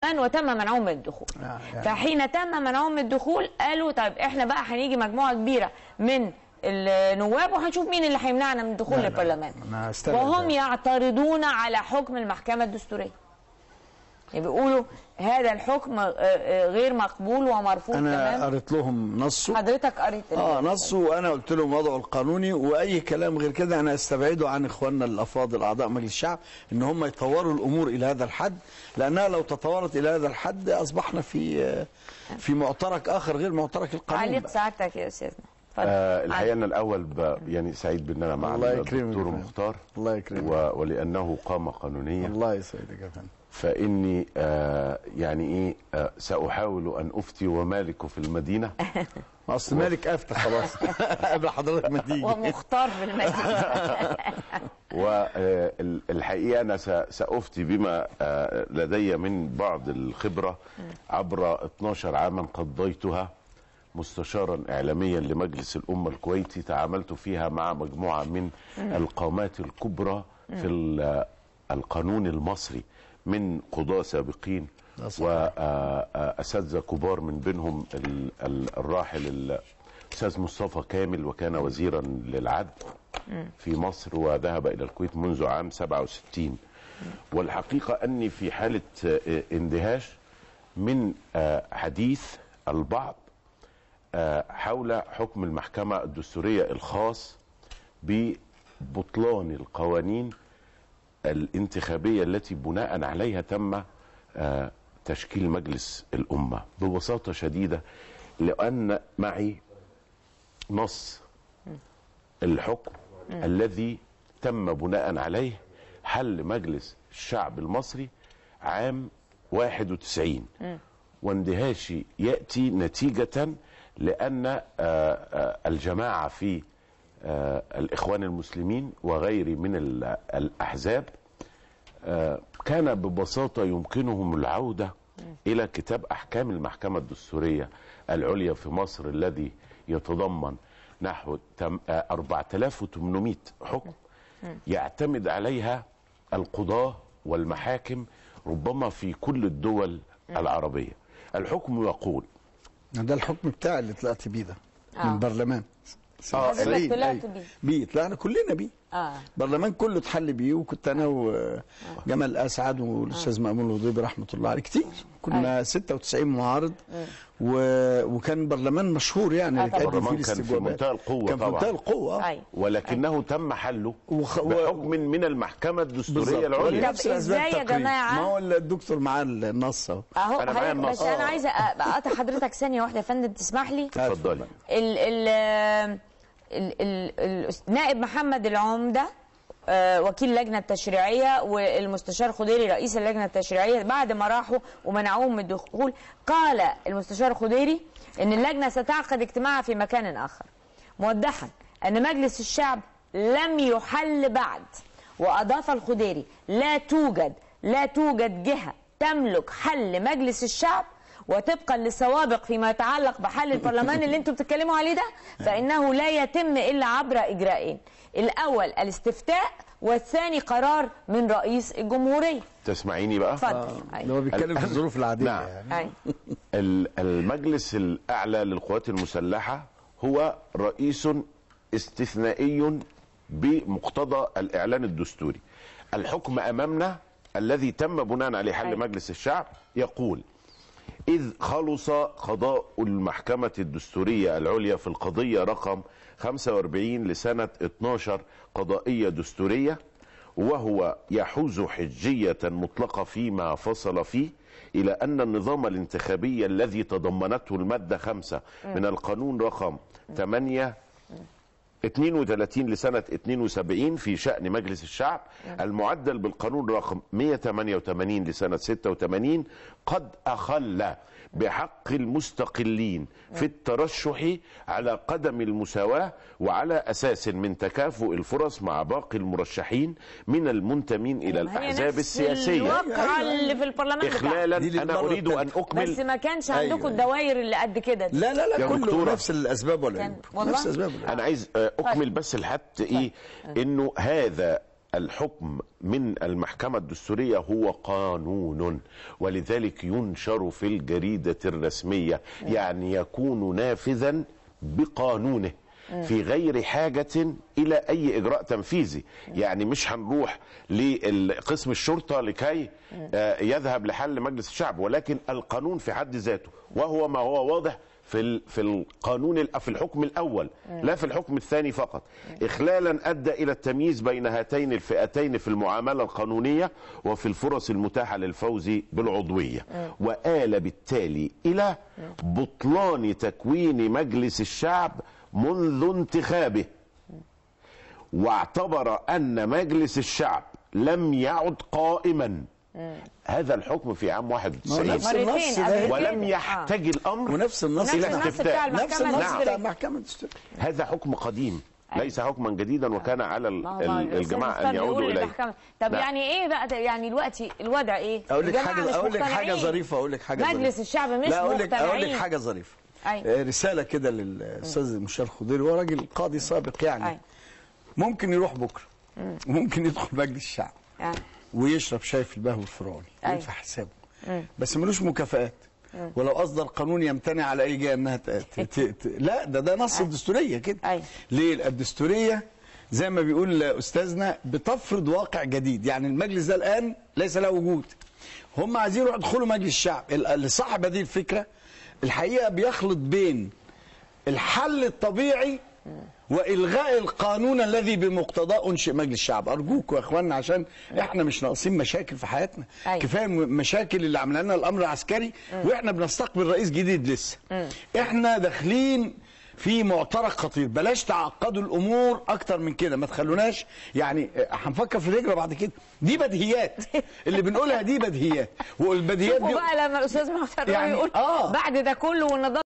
وتم منعهم من الدخول آه، يعني. فحين تم منعهم من الدخول قالوا طيب احنا بقى هنيجي مجموعه كبيره من النواب وهنشوف مين اللي هيمنعنا من الدخول لا، لا، للبرلمان أنا هستبعد وهم ده. يعترضون على حكم المحكمه الدستوريه يعني بيقولوا هذا الحكم آه، آه، غير مقبول ومرفوض انا تماما قريت لهم نصه حضرتك قريت ال- اه نصه وانا قلت لهم وضعه القانوني واي كلام غير كده انا استبعده عن اخواننا الافاضل اعضاء مجلس الشعب ان هم يطوروا الامور الى هذا الحد لانها لو تطورت الى هذا الحد اصبحنا في آه، في معترك اخر غير معترك القانون تعليق بقى. سعادتك يا استاذنا اتفضل. آه الحقيقه انا الاول ب... يعني سعيد بان انا مع الله يكرمك الدكتور يا فندم. مختار الله يكرمك. و... ولانه قامه قانونيه الله يسعدك يا فندم فاني آه يعني ايه آه ساحاول ان افتي ومالك في المدينه اصل مالك افتح خلاص قبل حضرتك ما تيجي ومختار في المجلس والحقيقه انا س- سافتي بما آه، لدي من بعض الخبره عبر 12 عاما قضيتها مستشارا اعلاميا لمجلس الامه الكويتي تعاملت فيها مع مجموعه من القامات الكبرى في ال- القانون المصري من قضاه سابقين ده صحيح. واساتذه كبار من بينهم ال- ال- الراحل الاستاذ مصطفى كامل وكان وزيرا للعدل في مصر وذهب الى الكويت منذ عام 67 والحقيقه اني في حاله آه، اندهاش من آه، حديث البعض آه، حول حكم المحكمه الدستوريه الخاص ببطلان القوانين الانتخابيه التي بناء عليها تم آه، تشكيل مجلس الامه ببساطه شديده لان معي نص الحكم الذي تم بناء عليه حل مجلس الشعب المصري عام 91 واندهاشي ياتي نتيجه لان آه، آه، الجماعه في آه، الاخوان المسلمين وغير من ال- الاحزاب آه، كان ببساطه يمكنهم العوده الى كتاب احكام المحكمه الدستوريه العليا في مصر الذي يتضمن نحو تم- آه، 4800 حكم يعتمد عليها القضاه والمحاكم ربما في كل الدول العربيه الحكم يقول ده الحكم بتاعي اللي طلعت بيه ده آه. من برلمان آه، حضرتك سليم، طلعت أيوة. بيه. بيه طلعنا كلنا بيه اه برلمان كله اتحل بيه وكنت انا وجمال اسعد والاستاذ مامون الوضيبي رحمه الله عليه كتير كنا 96 معارض و... وكان برلمان مشهور يعني آه اللي كان طبعاً. فيه برلمان كان في الاستجوابات. منتهى القوة كان في طبعاً. منتهى القوه ايوه ولكنه تم حله وخ- و- بحكم من المحكمه الدستوريه بالظبط العليا ولنفس طب الأسباب إزاي يا تقريبا. جماعة؟ ما هو الدكتور معاه النص اهو اهو أنا معايا حضرتك- بس النص. انا عايزه أ- اقطع حضرتك ثانيه واحده يا فندم تسمح لي اتفضلي ال ال ال ال ال نائب محمد العمده آه، وكيل اللجنه التشريعيه والمستشار خضيري رئيس اللجنه التشريعيه بعد ما راحوا ومنعوهم من الدخول قال المستشار خضيري ان اللجنه ستعقد اجتماعها في مكان اخر موضحا ان مجلس الشعب لم يحل بعد واضاف الخضيري لا توجد لا توجد جهه تملك حل مجلس الشعب وطبقا للسوابق فيما يتعلق بحل البرلمان اللي انتم بتتكلموا عليه ده فانه لا يتم الا عبر اجراءين الاول الاستفتاء والثاني قرار من رئيس الجمهوريه تسمعيني بقى اتفضل اللي هو بيتكلم في الظروف العاديه نعم. يعني أي. ال- المجلس الاعلى للقوات المسلحه هو رئيس استثنائي بمقتضى الاعلان الدستوري الحكم امامنا الذي تم بناء عليه حل أي. مجلس الشعب يقول إذ خلص قضاء المحكمة الدستورية العليا في القضية رقم 45 لسنة 12 قضائية دستورية وهو يحوز حجية مطلقة فيما فصل فيه إلى أن النظام الانتخابي الذي تضمنته المادة 5 من القانون رقم 8 32 لسنة 72 في شأن مجلس الشعب المعدل بالقانون رقم 188 لسنة 86 قد أخل بحق المستقلين في الترشح على قدم المساواة وعلى أساس من تكافؤ الفرص مع باقي المرشحين من المنتمين إلى هي الأحزاب نفس السياسية الواقعة اللي في البرلمان بتاعنا. إخلالا دي أنا للمرة أريد أن الثالثة. أكمل بس ما كانش عندكم أيوة. الدوائر اللي قد كده دي. لا لا لا يا كله دكتورة. نفس الاسباب ولا كان- يهمك. والله؟ نفس الاسباب ولا انا عايز آه، اكمل بس لحد ايه انه هذا الحكم من المحكمة الدستورية هو قانون ولذلك ينشر في الجريدة الرسمية يعني يكون نافذا بقانونه في غير حاجة إلى أي إجراء تنفيذي يعني مش هنروح لقسم الشرطة لكي آه، يذهب لحل مجلس الشعب ولكن القانون في حد ذاته وهو ما هو واضح في ال- في القانون ال- في الحكم الاول لا في الحكم الثاني فقط اخلالا ادى الى التمييز بين هاتين الفئتين في المعامله القانونيه وفي الفرص المتاحه للفوز بالعضويه وآل بالتالي الى بطلان تكوين مجلس الشعب منذ انتخابه واعتبر ان مجلس الشعب لم يعد قائما هذا الحكم في عام ما هو 91 نفس مرتين النص قبل ده كده. ولم يحتج الامر ونفس النص نفس إلى بتاع- النص بتاع استفتاء. نفس المحكمة النص بتاع الدستورية. المحكمة الدستورية هذا حكم قديم ليس حكما جديدا وكان على ال- ما هو- ال- ما الأستاذ الجماعه مختار ان يعودوا بيقول اليه للمحكمة. طب نعم. يعني ايه بقى يعني دلوقتي الوضع ايه؟ اقول لك الجماعة حاجه مش اقول لك حاجه مقتنعين. ظريفه اقول لك حاجه مجلس ظريفة. الشعب مش لا اقول لك اقول لك مقتنعين. حاجه ظريفه أي. آه، رساله كده للاستاذ المشير الخضيري هو راجل قاضي سابق يعني أي. ممكن يروح بكره وممكن يدخل مجلس الشعب آه. ويشرب شاي في البهو الفرعوني أي. يدفع حسابه بس ملوش مكافآت ولو اصدر قانون يمتنع على اي جهه انها ت... ت... ت... ت... لا ده ده نص الدستوريه كده أي. ليه الدستوريه زي ما بيقول استاذنا بتفرض واقع جديد يعني المجلس ده الان ليس له وجود هم عايزين يروحوا يدخلوا مجلس الشعب اللي صاحب هذه الفكره الحقيقه بيخلط بين الحل الطبيعي والغاء القانون الذي بمقتضاه انشئ مجلس الشعب ارجوكم يا اخوانا عشان احنا مش ناقصين مشاكل في حياتنا أيوة. كفايه م- مشاكل اللي عملها لنا الامر العسكري واحنا بنستقبل رئيس جديد لسه احنا داخلين في معترك خطير بلاش تعقدوا الامور اكتر من كده ما تخلوناش يعني آه، هنفكر في الهجره بعد كده دي بديهيات اللي بنقولها دي بديهيات والبديهات دي وبقى لما الاستاذ مختار يعني- يقول آه. بعد ده كله والنظام